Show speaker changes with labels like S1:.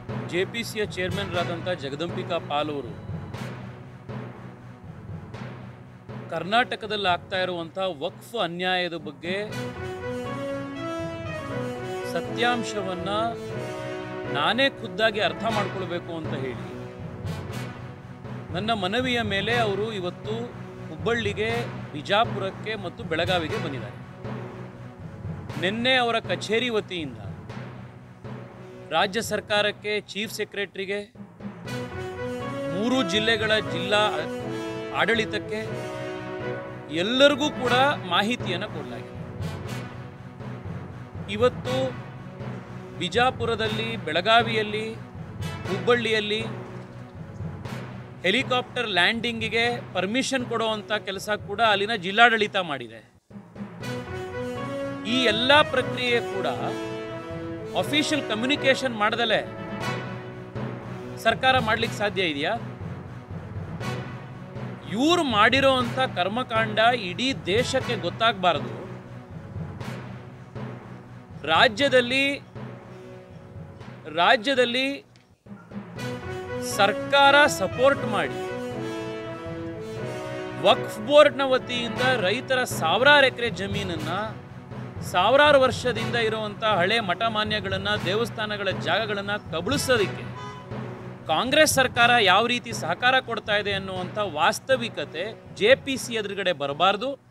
S1: J P ಸಿಯ ಚೇರ್ಮನ್ರಾದಂಥ ಜಗದಂಬಿಕಾ ಪಾಲ್ ಅವರು ಕರ್ನಾಟಕದಲ್ಲಿ ಆಗ್ತಾ ಇರುವಂಥ ವಕ್ಫ್ ಅನ್ಯಾಯದ ಬಗ್ಗೆ ಸತ್ಯಾಂಶವನ್ನ ನಾನೇ ಖುದ್ದಾಗಿ ಅರ್ಥ ಮಾಡ್ಕೊಳ್ಬೇಕು ಅಂತ ಹೇಳಿ ನನ್ನ ಮನವಿಯ ಮೇಲೆ ಅವರು ಇವತ್ತು ಹುಬ್ಬಳ್ಳಿಗೆ ಬಿಜಾಪುರಕ್ಕೆ ಮತ್ತು ಬೆಳಗಾವಿಗೆ ಬಂದಿದ್ದಾರೆ ನಿನ್ನೆ ಅವರ ಕಚೇರಿ ವತಿಯಿಂದ ರಾಜ್ಯ ಸರ್ಕಾರಕ್ಕೆ ಚೀಫ್ ಸೆಕ್ರೆಟರಿಗೆ ಮೂರು ಜಿಲ್ಲೆಗಳ ಜಿಲ್ಲಾ ಆಡಳಿತಕ್ಕೆ ಎಲ್ಲರಿಗೂ ಕೂಡ ಮಾಹಿತಿಯನ್ನು ಕೊಡಲಾಗಿದೆ ಇವತ್ತು ಬಿಜಾಪುರದಲ್ಲಿ ಬೆಳಗಾವಿಯಲ್ಲಿ ಹುಬ್ಬಳ್ಳಿಯಲ್ಲಿ ಹೆಲಿಕಾಪ್ಟರ್ ಲ್ಯಾಂಡಿಂಗಿಗೆ ಪರ್ಮಿಷನ್ ಕೊಡುವಂಥ ಕೆಲಸ ಕೂಡ ಅಲ್ಲಿನ ಜಿಲ್ಲಾಡಳಿತ ಮಾಡಿದೆ ಈ ಎಲ್ಲ ಪ್ರಕ್ರಿಯೆ ಕೂಡ ಅಫಿಷಿಯಲ್ ಕಮ್ಯುನಿಕೇಶನ್ ಮಾಡ್ದಲೇ ಸರ್ಕಾರ ಮಾಡ್ಲಿಕ್ಕೆ ಸಾಧ್ಯ ಇದೆಯಾ ಇವ್ರು ಮಾಡಿರೋವಂಥ ಕರ್ಮಕಾಂಡ ಇಡೀ ದೇಶಕ್ಕೆ ಗೊತ್ತಾಗಬಾರದು ರಾಜ್ಯದಲ್ಲಿ ರಾಜ್ಯದಲ್ಲಿ ಸರ್ಕಾರ ಸಪೋರ್ಟ್ ಮಾಡಿ ವಕ್ಫ್ ಬೋರ್ಡ್ನ ವತಿಯಿಂದ ರೈತರ ಸಾವಿರಾರು ಎಕರೆ ಜಮೀನನ್ನ ಸಾವಿರಾರು ವರ್ಷದಿಂದ ಇರುವಂಥ ಹಳೆ ಮಠಮಾನ್ಯಗಳನ್ನು ದೇವಸ್ಥಾನಗಳ ಜಾಗಗಳನ್ನು ಕಬಳಿಸೋದಕ್ಕೆ ಕಾಂಗ್ರೆಸ್ ಸರ್ಕಾರ ಯಾವ ರೀತಿ ಸಹಕಾರ ಕೊಡ್ತಾ ಇದೆ ಅನ್ನುವಂಥ ವಾಸ್ತವಿಕತೆ ಜೆ ಪಿ ಸಿ ಎದುರುಗಡೆ ಬರಬಾರ್ದು